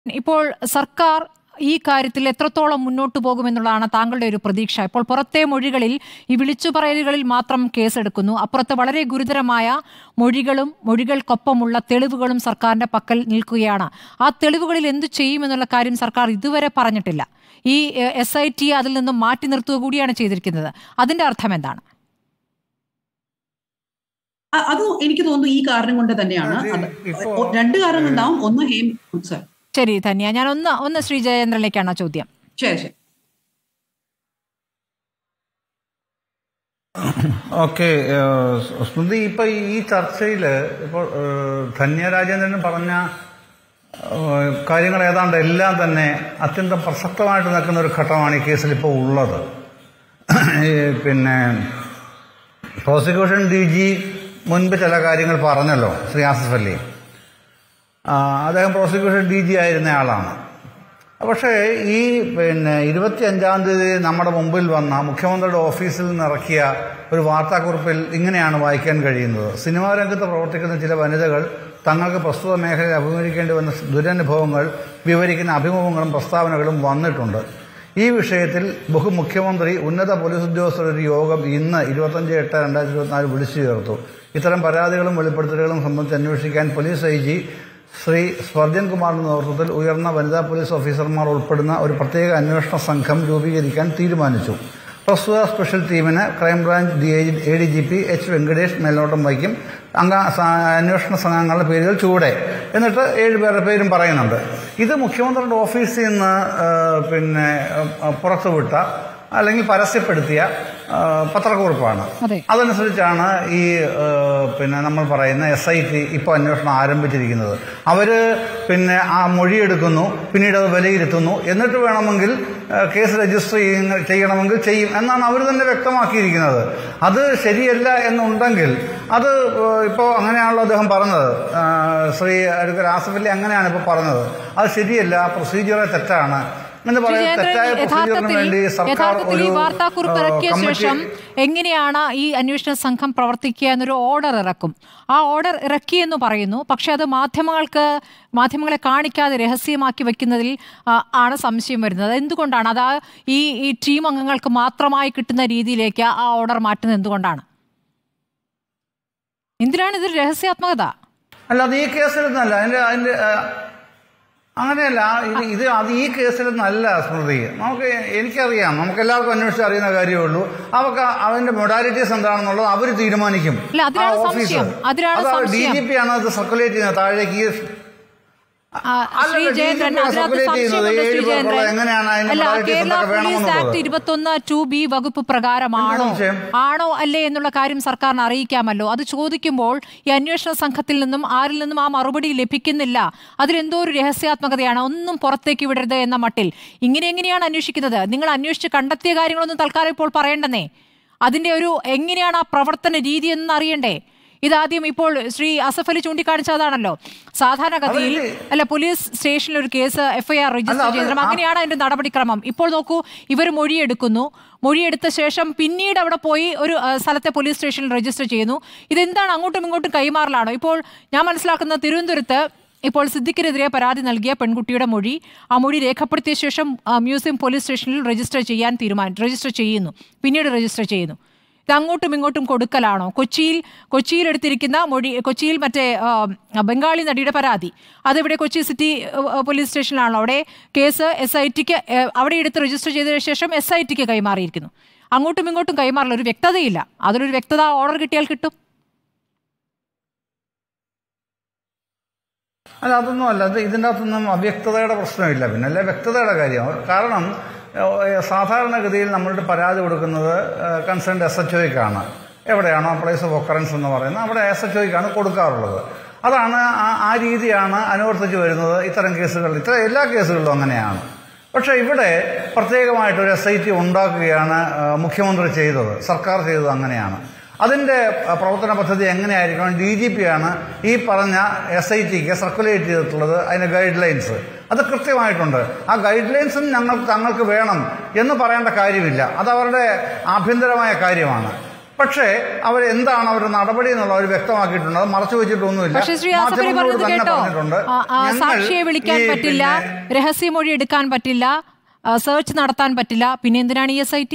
ഇപ്പോൾ സർക്കാർ ഈ കാര്യത്തിൽ എത്രത്തോളം മുന്നോട്ട് പോകുമെന്നുള്ളതാണ് താങ്കളുടെ ഒരു പ്രതീക്ഷ ഇപ്പോൾ പുറത്തെ മൊഴികളിൽ ഈ വിളിച്ചുപറയലുകളിൽ മാത്രം കേസെടുക്കുന്നു അപ്പുറത്ത് വളരെ ഗുരുതരമായ മൊഴികളും മൊഴികൾക്കൊപ്പമുള്ള തെളിവുകളും സർക്കാരിന്റെ പക്കൽ നിൽക്കുകയാണ് ആ തെളിവുകളിൽ എന്തു ചെയ്യുമെന്നുള്ള കാര്യം സർക്കാർ ഇതുവരെ പറഞ്ഞിട്ടില്ല ഈ എസ് ഐ ടി അതിൽ നിന്നും മാറ്റി നിർത്തുക കൂടിയാണ് ചെയ്തിരിക്കുന്നത് അതിന്റെ അർത്ഥം എന്താണ് അ- അത് എനിക്ക് തോന്നുന്നു ഈ കാരണം കൊണ്ട് തന്നെയാണ് അത് അത് ഇപ്പോ- ഒ- രണ്ട് കാരണങ്ങളുണ്ടാവും ഒന്ന് ഹേം സർ ശരി ധന്യ ഞാൻ ഒന്ന് ഒന്ന് ശ്രീ ജയേന്ദ്രനിലേക്കാണ് ആ ചോദ്യം ശരി ശരി ഓക്കെ സ്മൃതി ഇപ്പൊ ഈ ചർച്ചയിൽ ഇപ്പോൾ ഏഹ്, ധന്യ രാജേന്ദ്രൻ പറഞ്ഞ ഏഹ്, കാര്യങ്ങൾ ഏതാണ്ട് എല്ലാം തന്നെ അത്യന്തം പ്രസക്തമായിട്ട് നിൽക്കുന്ന ഒരു ഘട്ടമാണ് ഈ കേസിൽ ഇപ്പോൾ ഉള്ളത് ഈ പിന്നെ പ്രോസിക്യൂഷൻ ഡി ജി മുൻപ് ചില കാര്യങ്ങൾ പറഞ്ഞല്ലോ ശ്രീ ആസിഫ് അലി ആ, അദ്ദേഹം പ്രോസിക്യൂഷൻ ഡി ജി ആയിരുന്ന ആളാണ് പക്ഷേ ഈ പിന്നെ ഇരുപത്തി അഞ്ചാം തീയതി നമ്മുടെ മുമ്പിൽ വന്ന മുഖ്യമന്ത്രിയുടെ ഓഫീസിൽ നിന്ന് ഇറക്കിയ ഒരു വാർത്താക്കുറിപ്പിൽ ഇങ്ങനെയാണ് വായിക്കാൻ കഴിയുന്നത് സിനിമാ രംഗത്ത് പ്രവർത്തിക്കുന്ന ചില വനിതകൾ തങ്ങൾക്ക് പ്രസ്തുത മേഖലയിൽ അഭിമുഖീകരിക്കേണ്ടി വന്ന ദുരനുഭവങ്ങൾ വിവരിക്കുന്ന അഭിമുഖങ്ങളും പ്രസ്താവനകളും വന്നിട്ടുണ്ട് ഈ വിഷയത്തിൽ ബഹുമുഖ്യമന്ത്രി ഉന്നത പോലീസ് ഉദ്യോഗസ്ഥരുടെ ഒരു യോഗം ഇന്ന് ഇരുപത്തഞ്ച് എട്ട് രണ്ടായിരത്തി ഇരുപത്തിനാല് വിളിച്ചു ചേർത്തു ഇത്തരം പരാതികളും വെളിപ്പെടുത്തലുകളും സംബന്ധിച്ച് അന്വേഷിക്കാൻ police I G Sree Spurgeon കുമാറിന്റെ നേതൃത്വത്തിൽ ഉയർന്ന വനിതാ പോലീസ് ഓഫീസർമാർ ഉൾപ്പെടുന്ന ഒരു പ്രത്യേക അന്വേഷണ സംഘം രൂപീകരിക്കാൻ തീരുമാനിച്ചു പ്രസ്തുത സ്പെഷ്യൽ ടീമിന് crime branch D A D G P H Venkatesh മേൽനോട്ടം വഹിക്കും അംഗ സ- അന്വേഷണ സംഘങ്ങളുടെ പേരുകൾ ചൂടെ എന്നിട്ട് ഏഴ് പേരുടെ പേരും പറയുന്നുണ്ട് ഇത് മുഖ്യമന്ത്രിയുടെ ഓഫീസിൽ നിന്ന് ആ, പിന്നെ ആ, പുറത്തുവിട്ട അല്ലെങ്കിൽ പരസ്യപ്പെടുത്തിയ ആ, പത്രക്കുറിപ്പാണ് അതെ. അതനുസരിച്ചാണ് ഈ ആ, പിന്നെ നമ്മൾ പറയുന്ന എസ് ഐ ടി ഇപ്പോൾ അന്വേഷണം ആരംഭിച്ചിരിക്കുന്നത് അവര് പിന്നെ ആ മൊഴിയെടുക്കുന്നു പിന്നീട് അത് വിലയിരുത്തുന്നു എന്നിട്ട് വേണമെങ്കിൽ ആ, കേസ് രജിസ്റ്റർ ചെയ്യുന്ന ചെയ്യണമെങ്കിൽ ചെയ്യും എന്നാണ് അവർ തന്നെ വ്യക്തമാക്കിയിരിക്കുന്നത് അത് ശരിയല്ല എന്നുണ്ടെങ്കിൽ അത് ഇപ്പോൾ അങ്ങനെയാണല്ലോ അദ്ദേഹം പറഞ്ഞത് ആ, ശ്രീ അഡ്വക്കർ ആസിഫ് അലി അങ്ങനെയാണ് ഇപ്പോൾ പറഞ്ഞത് അത് ശരിയല്ല പ്രൊസീജിയറെ തെറ്റാണ് എന്ന് ശ്രീ പറയുന്നത് ജയേന്ദ്രൻ തെറ്റായ പ്രൊസീജിയറിന് യഥാർത്ഥത്തിൽ വേണ്ടി സർക്കാർ യഥാർത്ഥത്തിൽ ഈ ഒരു വാർത്താക്കുറിപ്പ് ആ, ഇറക്കിയ കമ്മിറ്റി- ശേഷം എങ്ങനെയാണ് ഈ അന്വേഷണ സംഘം പ്രവർത്തിക്കുക എന്നൊരു ഓർഡർ ഇറക്കും ആ ഓർഡർ ഇറക്കി എന്ന് പറയുന്നു പക്ഷെ അത് മാധ്യമങ്ങൾക്ക് മാധ്യമങ്ങളെ കാണിക്കാതെ രഹസ്യമാക്കി വെക്കുന്നതിൽ ആ, ആണ് സംശയം വരുന്നത് അത് എന്തുകൊണ്ടാണ് അത് ആ ഈ ഈ ടീം അംഗങ്ങൾക്ക് മാത്രമായി കിട്ടുന്ന രീതിയിലേക്ക് ആ ഓർഡർ മാറ്റുന്നത് എന്തുകൊണ്ടാണ് എന്തിനാണ് ഇതൊരു രഹസ്യാത്മകത അല്ല അത് ഈ കേസിലൊന്നല്ല അതിന്റെ അതിന്റെ ആ, അങ്ങനെയല്ല ഇത് ഇത് അത് ഈ കേസിലൊന്നല്ല സ്മൃതി നമുക്ക് എനിക്കറിയാം നമുക്ക് എല്ലാവർക്കും അന്വേഷിച്ച് അറിയുന്ന കാര്യമേ ഉള്ളൂ അവർക്ക് അതിന്റെ മൊഡാലിറ്റീസ് എന്താണെന്നുള്ളത് അവർ തീരുമാനിക്കും അല്ല, അതിനാണ് ആ ഓഫീസർ. സംശയം. അതിനാണ് അത് ഡി സംശയം. ജി പി ആണ് അത് സർക്കുലേറ്റ് ചെയ്യുന്നത് താഴേക്ക് ഈ ആ, ശ്രീ അല്ലല്ല, ജയേന്ദ്രൻ DGP അതിനകത്ത് സർക്കുലേറ്റ് ചെയ്യുന്നത് സംശയമുണ്ട് ശ്രീ ഏഴ് പേർക്കുള്ള ജയേന്ദ്രൻ എങ്ങനെയാണ് അതിന്റെ അല്ല modalities കേരള എന്തൊക്കെ പോലീസ് വേണമെന്നുള്ളത്? ആക്ട് ഇരുപത്തൊന്ന് ടു ബി വകുപ്പ് പ്രകാരമാണോ എന്ത് സംശയം? ആണോ അല്ലേ എന്നുള്ള കാര്യം സർക്കാരിന് അറിയിക്കാമല്ലോ അത് ചോദിക്കുമ്പോൾ ഈ അന്വേഷണ സംഘത്തിൽ നിന്നും ആരിൽ നിന്നും ആ മറുപടി ലഭിക്കുന്നില്ല അതിലെന്തോ ഒരു രഹസ്യാത്മകതയാണ് ഒന്നും പുറത്തേക്ക് വിടരുത് എന്ന മട്ടിൽ ഇങ്ങനെ എങ്ങനെയാണ് അന്വേഷിക്കുന്നത് നിങ്ങൾ അന്വേഷിച്ച് കണ്ടെത്തിയ കാര്യങ്ങളൊന്നും തൽക്കാലം ഇപ്പോൾ പറയണ്ടെന്നേ അതിന്റെ ഒരു എങ്ങനെയാണ് ആ പ്രവർത്തന രീതി എന്ന് അറിയണ്ടേ ഇതാദ്യം ഇപ്പോൾ ശ്രീ അസഫ് അലി ചൂണ്ടിക്കാണിച്ചതാണല്ലോ സാധാരണഗതിയിൽ അതല്ലേ? അല്ല പോലീസ് സ്റ്റേഷനിൽ ഒരു കേസ് എഫ്ഐആർ രജിസ്റ്റർ അത് ചെയ്തിട്ടും ആ- അങ്ങനെയാണ് അതിന്റെ നടപടിക്രമം ഇപ്പോൾ നോക്കൂ ഇവർ മൊഴിയെടുക്കുന്നു മൊഴിയെടുത്ത ശേഷം പിന്നീട് അവിടെ പോയി ഒരു ആ, സ്ഥലത്തെ പോലീസ് സ്റ്റേഷനിൽ രജിസ്റ്റർ ചെയ്യുന്നു ഇതെന്താണ് അങ്ങോട്ടും ഇങ്ങോട്ടും കൈമാറലാണോ ഇപ്പോൾ ഞാൻ മനസ്സിലാക്കുന്നത് തിരുവനന്തപുരത്ത് ഇപ്പോൾ സിദ്ദിഖിനെതിരെ പരാതി നൽകിയ പെൺകുട്ടിയുടെ മൊഴി ആ മൊഴി രേഖപ്പെടുത്തിയ ശേഷം ആ, മ്യൂസിയം പോലീസ് സ്റ്റേഷനിൽ രജിസ്റ്റർ ചെയ്യാൻ തീരുമാനം രജിസ്റ്റർ ചെയ്യുന്നു പിന്നീട് രജിസ്റ്റർ ചെയ്യുന്നു ഇത് അങ്ങോട്ടും ഇങ്ങോട്ടും കൊടുക്കലാണോ കൊച്ചിയിൽ കൊച്ചിയിൽ എടുത്തിരിക്കുന്ന മൊഴി കൊച്ചിയിൽ മറ്റേ ആ, ബംഗാളി നടിയുടെ പരാതി അതിവിടെ കൊച്ചി സിറ്റി ആ, പോലീസ് സ്റ്റേഷനിലാണല്ലോ അവിടെ കേസ് എസ് ഐ ടിക്ക് അവിടെ എടുത്ത് രജിസ്റ്റർ ചെയ്തതിനു ശേഷം എസ് ഐ ടിക്ക് കൈമാറിയിരിക്കുന്നു അങ്ങോട്ടും ഇങ്ങോട്ടും കൈമാറില്ല ഒരു വ്യക്തതയില്ല അതിലൊരു വ്യക്തത ഓർഡർ കിട്ടിയാൽ കിട്ടും അല്ല അതൊന്നും അല്ല അത് ഇതിൻ്റെ അകത്തൊന്നും അവ്യക്തതയുടെ പ്രശ്നമില്ല പിന്നെ അല്ലെ വ്യക്തതയുടെ കാര്യം കാരണം ഏഹ്, സാധാരണഗതിയിൽ നമ്മളുടെ പരാതി കൊടുക്കുന്നത് കൺസേൺ എസ് എച്ച് ഒയ്ക്കാണ് എവിടെയാണോ പ്ലേസ് ഓഫ് ഒക്കറൻസ് എന്ന് പറയുന്നത് അവിടെ എസ് എച്ച് ഒയ്ക്കാണ് കൊടുക്കാറുള്ളത് അതാണ് ആ- ആ രീതിയാണ് അനുവർത്തിച്ച് വരുന്നത് ഇത്തരം കേസുകൾ ഇത്ര എല്ലാ കേസുകളിലും അങ്ങനെയാണ് പക്ഷേ ഇവിടെ പ്രത്യേകമായിട്ട് ഒരു എസ് ഐ ടി ഉണ്ടാക്കുകയാണ് ആ, മുഖ്യമന്ത്രി ചെയ്തത് സർക്കാർ ചെയ്തത് അങ്ങനെയാണ് അതിന്റെ ആ, പ്രവർത്തന പദ്ധതി എങ്ങനെയായിരിക്കണം ഡി ജി പി ആണ് ഈ പറഞ്ഞ എസ് ഐ ടിക്ക് സർക്കുലേറ്റ് ചെയ്തിട്ടുള്ളത് അതിന്റെ ഗൈഡ് ലൈൻസ് അത് കൃത്യമായിട്ടുണ്ട് ആ ഗൈഡ് ലൈൻസും ഞങ്ങൾ തങ്ങൾക്ക് വേണം എന്ന് പറയേണ്ട കാര്യമില്ല അത് അവരുടെ ആഭ്യന്തരമായ കാര്യമാണ് പക്ഷേ അവർ എന്താണ് അവരുടെ നടപടി എന്നുള്ളത് അവർ വ്യക്തമാക്കിയിട്ടുണ്ട് അത് മറച്ചു വെച്ചിട്ടൊന്നുമില്ല പക്ഷേ ശ്രീ ആസഫ് അലി മാധ്യമങ്ങളോട് പറഞ്ഞത് തന്നെ കേട്ടോ പറഞ്ഞിട്ടുണ്ട് ആ, ആ, ഞങ്ങൾ സാക്ഷിയെ വിളിക്കാൻ ഈ പറ്റില്ല പിന്നെ രഹസ്യമൊഴി എടുക്കാൻ പറ്റില്ല ആ, സെർച്ച് നടത്താൻ പറ്റില്ല പിന്നെ എന്തിനാണ് ഇ എസ് ഐ ടി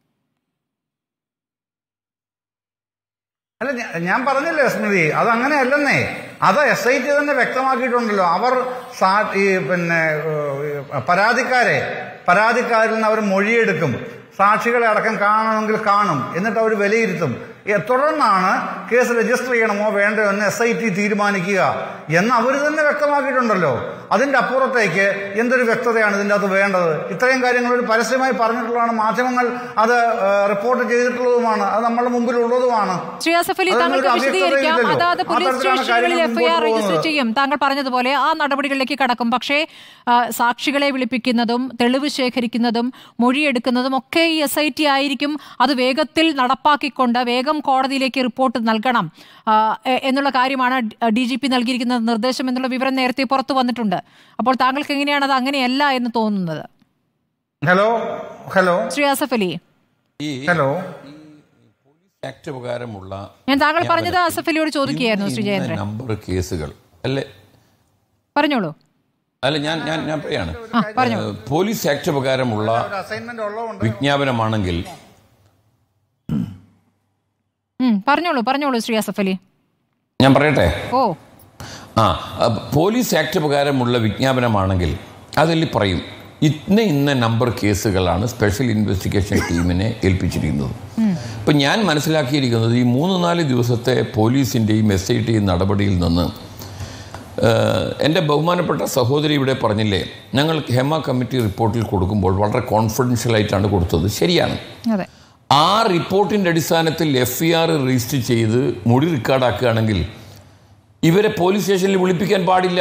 അല്ല ഞാ- ഞാൻ പറഞ്ഞില്ലേ സ്മൃതി അത് അങ്ങനെയല്ലെന്നേ അത് എസ് ഐ ടി തന്നെ വ്യക്തമാക്കിയിട്ടുണ്ടല്ലോ അവർ സാ- ഈ പിന്നെ ഏഹ്, പരാതിക്കാരെ പരാതിക്കാരിൽ നിന്ന് അവർ മൊഴിയെടുക്കും സാക്ഷികളെ അടക്കം കാണണമെങ്കിൽ കാണും എന്നിട്ട് അവർ വിലയിരുത്തും എ- തുടർന്നാണ് കേസ് രജിസ്റ്റർ ചെയ്യണമോ വേണ്ടയോ എന്ന് എസ് ഐ ടി തീരുമാനിക്കുക എന്ന് അവർ തന്നെ വ്യക്തമാക്കിയിട്ടുണ്ടല്ലോ അതിന്റെ അപ്പുറത്തേക്ക് എന്തൊരു വ്യക്തതയാണ് ഇതിൻ്റെ അകത്ത് വേണ്ടത് ഇത്രയും കാര്യങ്ങൾ ഒരു പരസ്യമായി പറഞ്ഞിട്ടുള്ളതാണ് മാധ്യമങ്ങൾ അത് ഏഹ്, റിപ്പോർട്ട് ചെയ്തിട്ടുള്ളതുമാണ് അത് നമ്മുടെ മുമ്പിലുള്ളതുമാണ് ശ്രീ ആസഫ് അലി അതൊന്നും താങ്കൾക്ക് ഒരു വിശദീകരിക്കാം അവ്യക്തതയില്ലല്ലോ. അതാത് ആ പോലീസ് തരത്തിലാണ് സ്റ്റേഷനുകളിൽ കാര്യങ്ങൾ എഫ്ഐആർ മുമ്പോട്ട് രജിസ്റ്റർ പോകുന്നത്. ചെയ്യും താങ്കൾ പറഞ്ഞതുപോലെ ആ നടപടികളിലേക്ക് കടക്കും പക്ഷേ ആ, സാക്ഷികളെ വിളിപ്പിക്കുന്നതും തെളിവ് ശേഖരിക്കുന്നതും മൊഴിയെടുക്കുന്നതും ഒക്കെ ഈ എസ് ഐ ടി ആയിരിക്കും അത് വേഗത്തിൽ നടപ്പാക്കിക്കൊണ്ട് വേഗം കോടതിയിലേക്ക് റിപ്പോർട്ട് നൽകണം ആ, എ- എന്നുള്ള കാര്യമാണ് ഡി ജി പി നൽകിയിരിക്കുന്ന നിർദ്ദേശം എന്നുള്ള വിവരം നേരത്തെ പുറത്തു വന്നിട്ടുണ്ട് അപ്പോൾ താങ്കൾക്ക് എങ്ങനെയാണ് അത് അങ്ങനെയല്ല എന്ന് തോന്നുന്നത് ഹലോ ഹലോ ശ്രീ ആസഫ് അലി ഈ ഹലോ ആക്ട് പ്രകാരമുള്ള ഞാൻ താങ്കൾ പറഞ്ഞത് ആസഫ് അലിയോട് ചോദിക്കുകയായിരുന്നു ശ്രീ ഇന്ന ജയേന്ദ്രൻ നമ്പർ കേസുകൾ അല്ലെ പറഞ്ഞോളൂ അല്ല ഞാൻ ഞാൻ ഞാൻ പറയാണ് ആ പറഞ്ഞോളൂ ഏഹ്, പോലീസ് ആക്ട് പ്രകാരമുള്ള അസൈൻമെന്റ് ഉള്ളതുകൊണ്ട് വിജ്ഞാപനമാണെങ്കിൽ ഉം, പറഞ്ഞോളൂ പറഞ്ഞോളൂ ശ്രീ ആസഫ് അലി ഞാൻ പറയട്ടെ ഓ ആ അഹ് പോലീസ് ആക്ട് പ്രകാരമുള്ള വിജ്ഞാപനമാണെങ്കിൽ അതിൽ പറയും ഇന്ന ഇന്ന നമ്പർ കേസുകളാണ് സ്പെഷ്യൽ ഇൻവെസ്റ്റിഗേഷൻ ടീമിനെ ഏൽപ്പിച്ചിരിക്കുന്നത് ഇപ്പം ഞാൻ മനസ്സിലാക്കിയിരിക്കുന്നത് ഈ മൂന്ന് നാല് ദിവസത്തെ പോലീസിൻ്റെയും എസ് ഐ ടിയും നടപടിയിൽ നിന്ന് ഏഹ്, എൻ്റെ ബഹുമാനപ്പെട്ട സഹോദരി ഇവിടെ പറഞ്ഞില്ലേ ഞങ്ങൾ ഹെമ കമ്മിറ്റി റിപ്പോർട്ടിൽ കൊടുക്കുമ്പോൾ വളരെ കോൺഫിഡൻഷ്യലായിട്ടാണ് കൊടുത്തത് ശരിയാണ് അതെ ആ റിപ്പോർട്ടിൻ്റെ അടിസ്ഥാനത്തിൽ എഫ് ഐ ആർ രജിസ്റ്റർ ചെയ്ത് മൊഴി റെക്കോർഡാക്കുകയാണെങ്കിൽ ഇവരെ പോലീസ് സ്റ്റേഷനിൽ വിളിപ്പിക്കാൻ പാടില്ല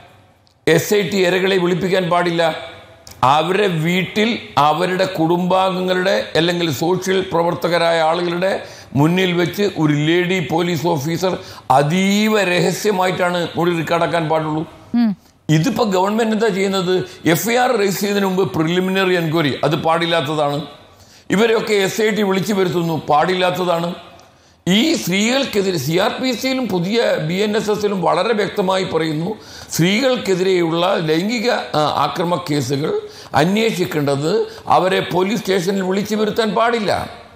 എസ് ഐ ടി ഇരകളെ വിളിപ്പിക്കാൻ പാടില്ല അവരെ വീട്ടിൽ അവരുടെ കുടുംബാംഗങ്ങളുടെ അല്ലെങ്കിൽ സോഷ്യൽ പ്രവർത്തകരായ ആളുകളുടെ മുന്നിൽ വെച്ച് ഒരു ലേഡി പോലീസ് ഓഫീസർ അതീവ രഹസ്യമായിട്ടാണ് മൊഴി റെക്കോർഡാക്കാൻ പാടുള്ളൂ ഇതിപ്പോ ഗവൺമെന്റ് എന്താ ചെയ്യുന്നത് എഫ് ഐ ആർ രജിസ്റ്റർ ചെയ്യുന്നതിന് മുമ്പ് പ്രിലിമിനറി എൻക്വയറി അത് പാടില്ലാത്തതാണ് ഇവരെയൊക്കെ എസ് ഐ ടി വിളിച്ചു വരുത്തുന്നു പാടില്ലാത്തതാണ് ഈ സ്ത്രീകൾക്കെതിരെ സി ആർ പി സിയിലും പുതിയ ബി എൻ എസ് എസിലും വളരെ വ്യക്തമായി പറയുന്നു സ്ത്രീകൾക്കെതിരെയുള്ള ലൈംഗിക ആ, ആക്രമ കേസുകൾ അന്വേഷിക്കേണ്ടത് അവരെ പോലീസ് സ്റ്റേഷനിൽ വിളിച്ചു വരുത്താൻ പാടില്ല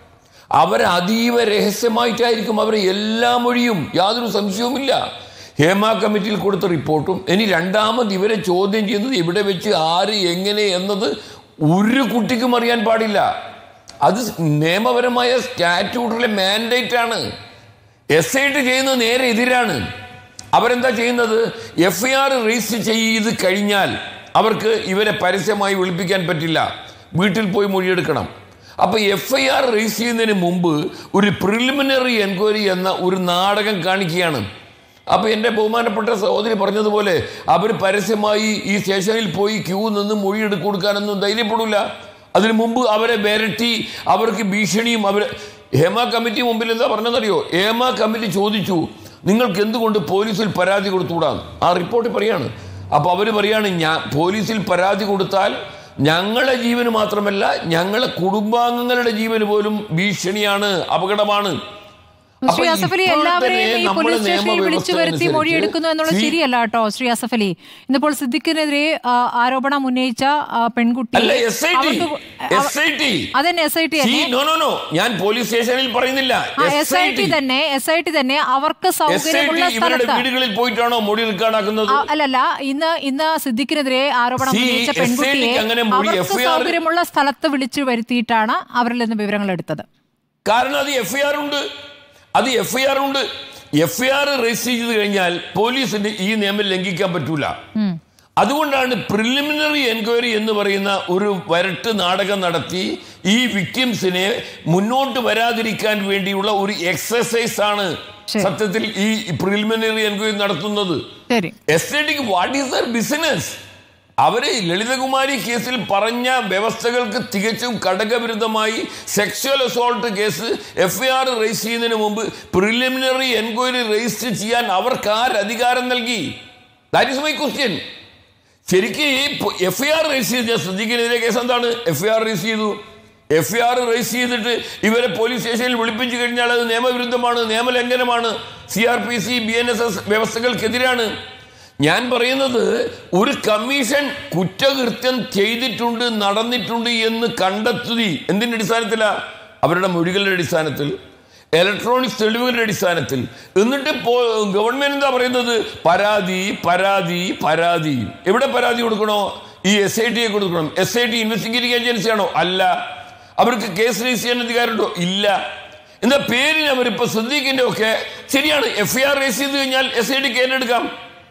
അവരെ അതീവ രഹസ്യമായിട്ടായിരിക്കും അവരെ എല്ലാ മൊഴിയും യാതൊരു സംശയവുമില്ല ഹേമ കമ്മിറ്റിയിൽ കൊടുത്ത റിപ്പോർട്ടും ഇനി രണ്ടാമത് ഇവരെ ചോദ്യം ചെയ്യുന്നത് ഇവിടെ വെച്ച് ആര് എങ്ങനെ എന്നത് ഒരു കുട്ടിക്കും അറിയാൻ പാടില്ല അത് നിയമപരമായ സ്റ്റാറ്റ്യൂട്ടിലെ മാൻഡേറ്റ് ആണ് എസ് ഐ ടി ചെയ്യുന്നത് നേരെ എതിരാണ് അവരെന്താ ചെയ്യുന്നത് എഫ് ഐ ആർ രജിസ്റ്റർ ചെയ്ത് കഴിഞ്ഞാൽ അവർക്ക് ഇവരെ പരസ്യമായി വിളിപ്പിക്കാൻ പറ്റില്ല വീട്ടിൽ പോയി മൊഴിയെടുക്കണം അപ്പൊ എഫ് ഐ ആർ രജിസ്റ്റർ ചെയ്യുന്നതിന് മുമ്പ് ഒരു പ്രിലിമിനറി എൻക്വയറി എന്ന ഒരു നാടകം കാണിക്കുകയാണ് അപ്പൊ എന്റെ ബഹുമാനപ്പെട്ട സഹോദരി പറഞ്ഞതുപോലെ അവർ പരസ്യമായി ഈ സ്റ്റേഷനിൽ പോയി ക്യൂ നിന്ന് മൊഴിയെടുത്ത് കൊടുക്കാനൊന്നും ധൈര്യപ്പെടില്ല അതിനു മുമ്പ് അവരെ വിരട്ടി അവർക്ക് ഭീഷണിയും അവർ ഹേമ കമ്മിറ്റി മുമ്പിൽ എന്താ പറഞ്ഞതെന്നറിയോ ഹേമ കമ്മിറ്റി ചോദിച്ചു നിങ്ങൾക്ക് എന്തുകൊണ്ട് പോലീസിൽ പരാതി കൊടുത്തുകൂടാ ആ റിപ്പോർട്ട് പറയാണ് അപ്പൊ അവർ പറയാണ് ഞാൻ പോലീസിൽ പരാതി കൊടുത്താൽ ഞങ്ങളുടെ ജീവന് മാത്രമല്ല ഞങ്ങളെ കുടുംബാംഗങ്ങളുടെ ജീവന് പോലും ഭീഷണിയാണ് അപകടമാണ് ശ്രീ അപ്പൊ അസഫ് അലി ഇപ്പോൾ എല്ലാവരെയും തന്നെ ഈ നമ്മുടെ പോലീസ് സ്റ്റേഷനിൽ വിളിച്ചു വരുത്തി നിയമവ്യവസ്ഥ മൊഴി എടുക്കുന്നു എന്നുള്ളത് അനുസരിച്ച് ശരിയല്ല കേട്ടോ ശ്രീ അസഫ് അലി ഇന്നിപ്പോൾ സിദ്ദിഖിനെതിരെ ആ, ആരോപണം ഉന്നയിച്ച ആ, പെൺകുട്ടി അല്ല എസ് ഐ ടി അവർക്ക് എസ് ഐ ടി അതന്നെ എസ് ഐ ടി തന്നെ നോ നോ നോ ഞാൻ പോലീസ് സ്റ്റേഷനിൽ പറയുന്നില്ല എസ് ഐ ടി തന്നെ എസ് ഐ ടി തന്നെ അവർക്ക് എസ് ഐ ടി സൗകര്യമുള്ള ഇവരുടെ സ്ഥലത്ത് വീടുകളിൽ പോയിട്ടാണോ മൊഴി റെക്കോർഡാക്കുന്നത് ആ, അല്ലല്ല ഇന്ന് ഇന്ന് സിദ്ദിഖിനെതിരെ ആരോപണം See, ഉന്നയിച്ച SIT പെൺകുട്ടിയെ അങ്ങനെ മൊഴി അവർക്ക് FIR സൗകര്യമുള്ള സ്ഥലത്ത് വിളിച്ചു വരുത്തിയിട്ടാണ് അവരിൽ നിന്ന് വിവരങ്ങൾ എടുത്തത് കാരണം അത് എഫ് ഐ ആർ ഉണ്ട് അത് എഫ് ഐ ആർ ഉണ്ട് എഫ് ഐ ആർ രജിസ്റ്റർ ചെയ്ത് കഴിഞ്ഞാൽ പോലീസിന് ഈ നിയമം ലംഘിക്കാൻ പറ്റൂല അതുകൊണ്ടാണ് പ്രിലിമിനറി എൻക്വയറി എന്ന് പറയുന്ന ഒരു വരട്ട് നാടകം നടത്തി ഈ വിക്ടിംസിനെ മുന്നോട്ട് വരാതിരിക്കാൻ വേണ്ടിയുള്ള ഒരു എക്സസൈസ് ആണ് ശരി. സത്യത്തിൽ ഈ പ്രിലിമിനറി എൻക്വയറി നടത്തുന്നത് ശരി എസ് ഐ ടിക്ക് വാട്ട് ഈസ് ദർ ബിസിനസ് അവര് ലളിതകുമാരി കേസിൽ പറഞ്ഞ വ്യവസ്ഥകൾക്ക് തികച്ചും ഘടകവിരുദ്ധമായി sexual assault case F I R register ചെയ്യുന്നതിന് മുമ്പ് പ്രിലിമിനറി എൻക്വയറി രജിസ്റ്റർ ചെയ്യാൻ അവർക്ക് ആര് അധികാരം നൽകി ദാറ്റ് ഇസ് മൈ ക്വസ്റ്റ്യൻ ശരിക്കും ഈ എഫ് ഐ ആർ രജിസ്റ്റർ ചെയ്ത ശ്രദ്ധിക്കുന്നതിലെ കേസ് എന്താണ് എഫ് ഐ ആർ രജിസ്റ്റർ ചെയ്തു എഫ് ഐ ആർ രജിസ്റ്റർ ചെയ്തിട്ട് ഇവരെ പോലീസ് സ്റ്റേഷനിൽ വിളിപ്പിച്ചു കഴിഞ്ഞാൽ അത് നിയമവിരുദ്ധമാണ് നിയമലംഘനമാണ് C R P C B N S S വ്യവസ്ഥകൾക്കെതിരാണ് ഞാൻ പറയുന്നത് ഒരു കമ്മീഷൻ കുറ്റകൃത്യം ചെയ്തിട്ടുണ്ട് നടന്നിട്ടുണ്ട് എന്ന് കണ്ടെത്തി എന്തിന്റെ അടിസ്ഥാനത്തിലാ അവരുടെ മൊഴികളുടെ അടിസ്ഥാനത്തിൽ ഇലക്ട്രോണിക്സ് തെളിവുകളുടെ അടിസ്ഥാനത്തിൽ എന്നിട്ട് പോ- ഗവൺമെന്റ് എന്താ പറയുന്നത് പരാതി പരാതി പരാതി എവിടെ പരാതി കൊടുക്കണോ ഈ എസ് ഐ ടിയെ കൊടുക്കണം എസ് ഐ ടി ഇൻവെസ്റ്റിഗേറ്റിംഗ് ഏജൻസിയാണോ അല്ല അവർക്ക് കേസ് രജിസ്റ്റർ ചെയ്യാൻ അധികാരമുണ്ടോ ഇല്ല എന്താ പേരിന് അവരിപ്പോ ശ്രദ്ധിക്കേണ്ട ഒക്കെ ശരിയാണ് എഫ് ഐ ആർ രജിസ്റ്റർ ചെയ്ത് കഴിഞ്ഞാൽ എസ് ഐ ടി കേസെടുക്കാം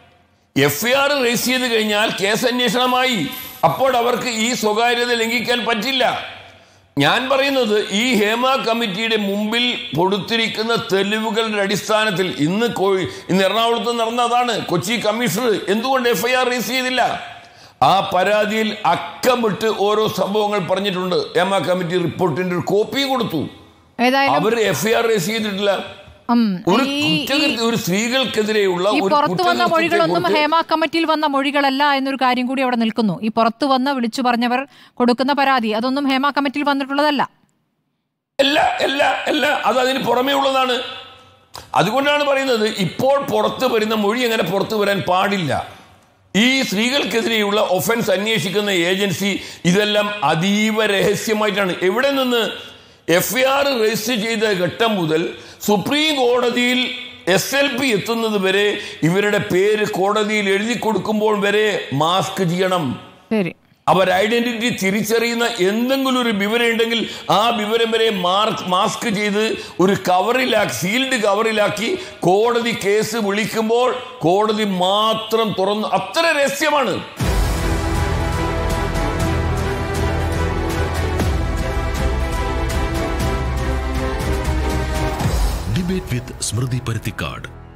എഫ് ഐ ആർ രജിസ്റ്റർ ചെയ്ത് കഴിഞ്ഞാൽ കേസ് അന്വേഷണമായി അപ്പോൾ അവർക്ക് ഈ സ്വകാര്യത ലംഘിക്കാൻ പറ്റില്ല ഞാൻ പറയുന്നത് ഈ ഹേമ കമ്മിറ്റിയുടെ മുമ്പിൽ കൊടുത്തിരിക്കുന്ന തെളിവുകളുടെ അടിസ്ഥാനത്തിൽ ഇന്ന് കോ- ഇന്ന് എറണാകുളത്ത് നടന്ന അതാണ് കൊച്ചി കമ്മീഷണർ എന്തുകൊണ്ട് എഫ് ഐ ആർ രജിസ്റ്റർ ചെയ്തില്ല ആ പരാതിയിൽ അക്കമിട്ട് ഓരോ സംഭവങ്ങൾ പറഞ്ഞിട്ടുണ്ട് ഹേമ കമ്മിറ്റി റിപ്പോർട്ടിന്റെ ഒരു കോപ്പി കൊടുത്തു ഏതായാലും അവർ എഫ് ഐ ആർ രജിസ്റ്റർ ചെയ്തിട്ടില്ല ഉം, ഒരു ഈ- ഈ- കുറ്റകൃത്യം ഒരു സ്ത്രീകൾക്കെതിരെയുള്ള ഈ ഒരു പുറത്തു വന്ന കുറ്റകൃത്യത്തെ മൊഴികളൊന്നും കുറിച്ച് ഹേമ കമ്മിറ്റിയിൽ വന്ന മൊഴികളല്ല എന്നൊരു കാര്യം കൂടി അവിടെ നിൽക്കുന്നു ഈ പുറത്തു വന്ന് വിളിച്ചു പറഞ്ഞവർ കൊടുക്കുന്ന പരാതി അതൊന്നും ഹേമ കമ്മിറ്റിയിൽ വന്നിട്ടുള്ളതല്ല അല്ല അല്ല അല്ല അത് അതിന് പുറമേ ഉള്ളതാണ് അതുകൊണ്ടാണ് പറയുന്നത് ഇപ്പോൾ പുറത്ത് വരുന്ന മൊഴി അങ്ങനെ പുറത്തു വരാൻ പാടില്ല ഈ സ്ത്രീകൾക്കെതിരെയുള്ള ഒഫൻസ് അന്വേഷിക്കുന്ന ഏജൻസി ഇതെല്ലാം അതീവ രഹസ്യമായിട്ടാണ് എവിടെ നിന്ന് എഫ് ഐ ആർ രജിസ്റ്റർ ചെയ്ത ഘട്ടം മുതൽ സുപ്രീം കോടതിയിൽ എസ് എൽ പി എത്തുന്നത് വരെ ഇവരുടെ പേര് കോടതിയിൽ എഴുതി കൊടുക്കുമ്പോൾ വരെ മാസ്ക് ചെയ്യണം ശരി അവർ ഐഡന്റിറ്റി തിരിച്ചറിയുന്ന എന്തെങ്കിലും ഒരു വിവരം ഉണ്ടെങ്കിൽ ആ വിവരം വരെ മാർക്ക് മാസ്ക് ചെയ്ത് ഒരു കവറിലാക്കി സീൽഡ് കവറിലാക്കി കോടതി കേസ് വിളിക്കുമ്പോൾ കോടതി മാത്രം തുറന്ന് അത്ര രഹസ്യമാണ് ഡിബേറ്റ് വിത്ത് സ്മൃതി പരുത്തിക്കാട്